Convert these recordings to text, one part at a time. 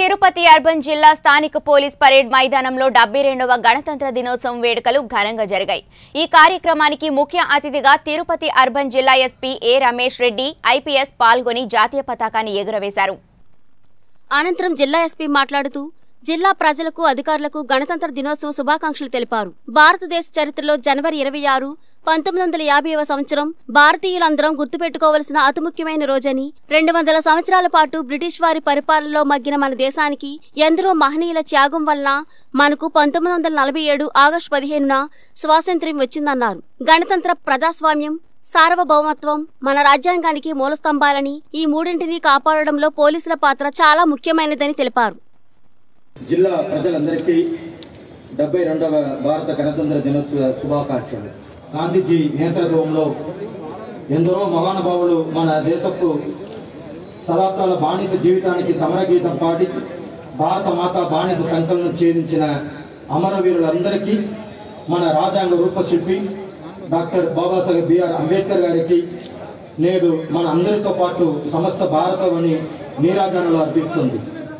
Tirupati urban జిల్లా స్థానిక police parade మైదానంలో డెబ్బై రెండవ గణతంత్ర దినోత్సవం వేడుకలు ఘనంగా జరిగాయి ఈ కార్యక్రమానికి ముఖ్య అతిథిగా తిరుపతి అర్బన్ జిల్లా SP A Ramesh Reddy IPS పాల్గొని జాతీయ పతాకాన్ని ఎగురవేశారు అనంతరం జిల్లా ఎస్పీ మాట్లాడుతూ జిల్లా ప్రజలకు అధికారులకు గణతంత్ర దినోత్సవ శుభాకాంక్షలు తెలిపారు భారతదేశ చరిత్రలో జనవరి ఇరవై ఆరు పంతొమ్మిది వందల యాభైవ సంవత్సరం భారతీయులందరం గుర్తుపెట్టుకోవలసిన అతి ముఖ్యమైన రోజని రెండు వందల సంవత్సరాల పాటు బ్రిటిష్ వారి పరిపాలనలో మగ్గిన మన దేశానికి ఎందరో మహనీయుల త్యాగం వలన మనకు పంతొమ్మిది వందల నలభై ఏడు ఆగస్టు పదిహేనున స్వాతంత్ర్యం వచ్చిందన్నారు గణతంత్ర ప్రజాస్వామ్యం సార్వభౌమత్వం మన రాజ్యాంగానికి మూలస్తంభాలని ఈ మూడింటిని కాపాడడంలో పోలీసుల పాత్ర చాలా ముఖ్యమైనదని తెలిపారు జిల్లా ప్రజలందరికీ డెబ్బై రెండవ భారత గణతంత్ర దినోత్సవ శుభాకాంక్షలు గాంధీజీ నేతృత్వంలో ఎందరో మహానుభావులు మన దేశపు శతాబ్దాల బానిస జీవితానికి సమరగీతం పాడి భారత మాత బానిస సంకలనం ఛేదించిన అమరవీరులందరికీ మన రాజ్యాంగ రూపశిల్పి డాక్టర్ బాబాసాహెబ్ బిఆర్ అంబేద్కర్ గారికి నేడు మన అందరితో పాటు సమస్త భారతవని నీరాజనాలు అర్పిస్తుంది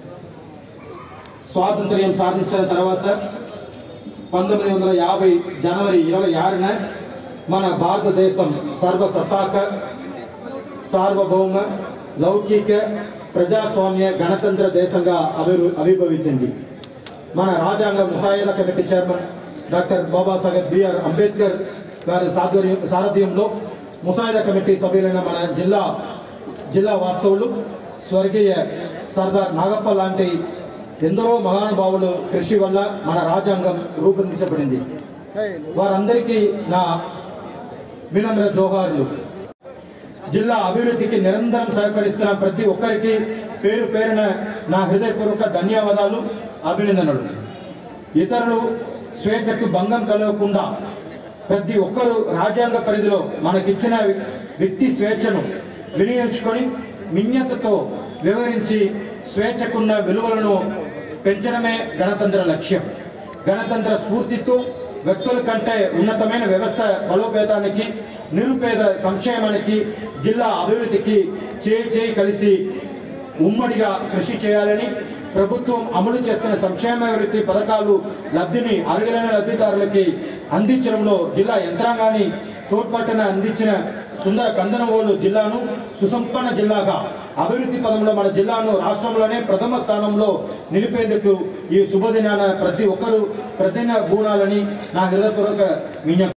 స్వాతంత్ర్యం సాధించిన తర్వాత పంతొమ్మిది వందల యాభై జనవరి ఇరవై ఆరున మన భారతదేశం సర్వసత్తాక సార్వభౌమ లౌకిక ప్రజాస్వామ్య గణతంత్ర దేశంగా అభివృ అభిభవించింది మన రాజ్యాంగ ముసాయిదా committee chairman doctor Babasaheb B R Ambedkar గారి సాధ్వర్యం సారథ్యంలో ముసాయిదా కమిటీ సభ్యులైన మన జిల్లా జిల్లా వాస్తవులు స్వర్గీయ సర్దార్ నాగప్ప లాంటి ఎందరో మహానుభావులు కృషి వల్ల మన రాజ్యాంగం రూపొందించబడింది వారందరికీ నా వినమ్ర జోహార్లు జిల్లా అభివృద్ధికి నిరంతరం సహకరిస్తున్న ప్రతి ఒక్కరికి పేరు పేరున నా హృదయపూర్వక ధన్యవాదాలు అభినందనలు ఇతరులు స్వేచ్ఛకు భంగం కలగకుండా ప్రతి ఒక్కరూ రాజ్యాంగ పరిధిలో మనకిచ్చిన వ్యక్తి స్వేచ్ఛను వినియోగించుకొని మిన్యతతో వివరించి స్వేచ్ఛకున్న విలువలను పెంచడమే గణతంత్ర లక్ష్యం గణతంత్ర స్ఫూర్తితో వ్యక్తుల కంటే ఉన్నతమైన వ్యవస్థ బలోపేతానికి నిరుపేద సంక్షేమానికి జిల్లా అభివృద్ధికి చేయి చేయి కలిసి ఉమ్మడిగా కృషి చేయాలని ప్రభుత్వం అమలు చేస్తున్న సంక్షేమ అభివృద్ధి పథకాలు లబ్ధిని అర్హులైన లబ్ధిదారులకి అందించడంలో జిల్లా యంత్రాంగాన్ని తోడ్పాటున అందించిన సుందర కందనవోలు జిల్లాను సుసంపన్న జిల్లాగా అభివృద్ధి పదంలో మన జిల్లాను రాష్ట్రంలోనే ప్రథమ స్థానంలో నిలిపేందుకు ఈ శుభదినాన ప్రతి ఒక్కరూ ప్రతిన బూనాలని నా హృదయపూర్వక విజ్ఞప్తి